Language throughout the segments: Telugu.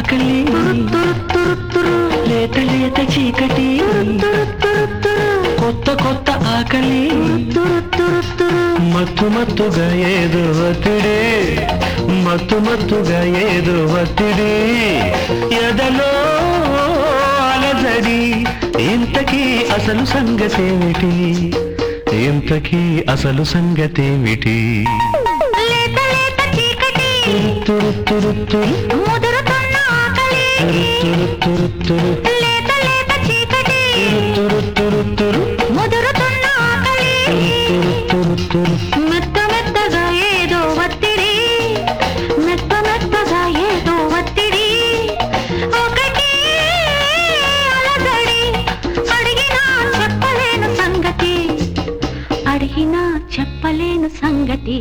ఆకలి లేత లేత చీకటి కొత్త కొత్త ఆకలి మత్తు మత్తుగా ఏదో ఒత్తిడి మత్తు మత్తుగా ఏదో ఒత్తిడి ఎదలో అలజడి ఇంతకీ అసలు సంగతేమిటి ఇంతకీ అసలు సంగతేమిటి లేత లేత చీకటి తురు తురు తురు ముదురుతున్న ఆకలి తురు తురు తురు తురు లేత లేత చీకటి తురు తురు తురు ముదురుతున్న ఆకలి తురు తురు తురు మెత్త మెత్తగా ఏదో ఒత్తిడి మెత్త మెత్తగా ఏదో ఒత్తిడి ఒకటి అలజడి అడిగినా చెప్పలేను సంగతి అడిగినా చెప్పలేను సంగతి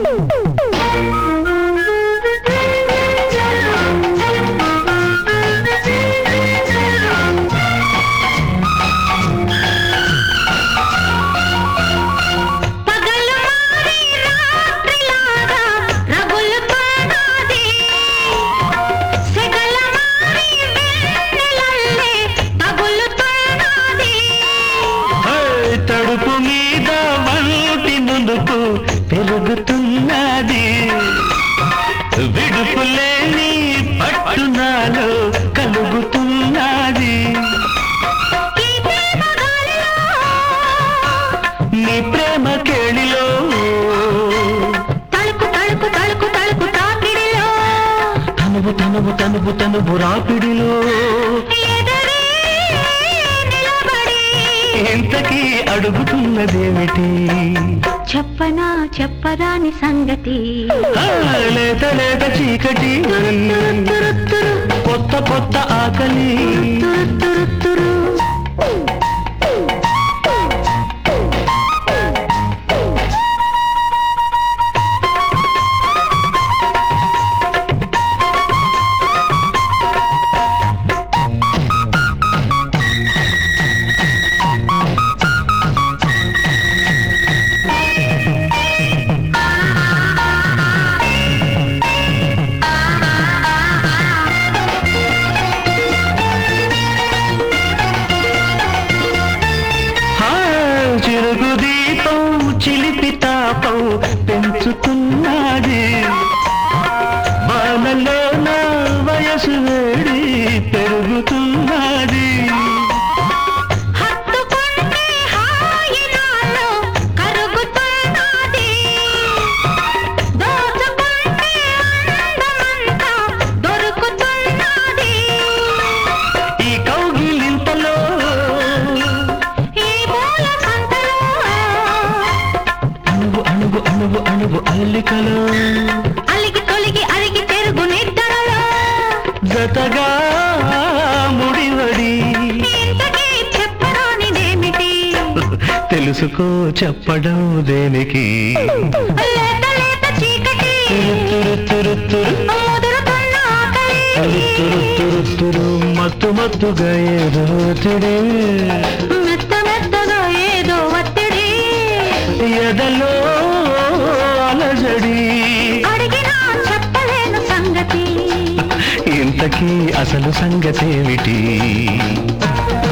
పగలు మారి రాత్రిలాగా రగులుతున్నది. సెగల మారి వెన్నెలల్లే తగులుతున్నది. హే, తడుపు మీద వంటి నునుపు పెరుగుతున్నది విడుపు లేని పట్టునాలో కలుగుతున్నది ఈ ప్రేమ గాలిలో నీ ప్రేమ కేళిలో తలుపు తలుపు తలుపు తలుపు తాకిడిలో తనువు తనువు తనువు తనువు రాపిడిలో ఎదురే నిలబడి ఇంతకీ అడుగుతున్నదేమిటి చెప్పనా చెప్పరాని సంగతి ఆ, లేత లేత చీకటి కొత్త కొత్త ఆకలి తురు తురు తురు హా, చిరుగు దీపం చిలిపి తాపం పెంచుతున్నది బాలలో నా వయసు వేడి పెరుగుతున్నది హత్తుకుంటే హాయి నాలో కరుగుతున్నది. దోచుకుంటే అందమంతా దొరుకుతున్నది. ఈ కౌగిలింతలో ఈ పూల సంతలో అణువు అణువు అణువు అణువు అల్లికలో అలిగి తొలిగి అరిగి తెరుగు నిద్రలో జతగా ముడివడి ఇంతకీ చెప్పరానిదేమిటి తెలుసుకో చెప్పడం దేనికి లేత లేత చీకటి తురు తురు తురు ముదురుతున్న ఆకలి తురు తురు తురు మత్తు మత్తుగా ఏదో తిడి మెత్త మెత్తగా ఏదో ఒత్తిడి ఎదలో అలజడి అడిగినా చెప్పలేను సంగతి ఇంతకీ అసలు సంగతేమిటి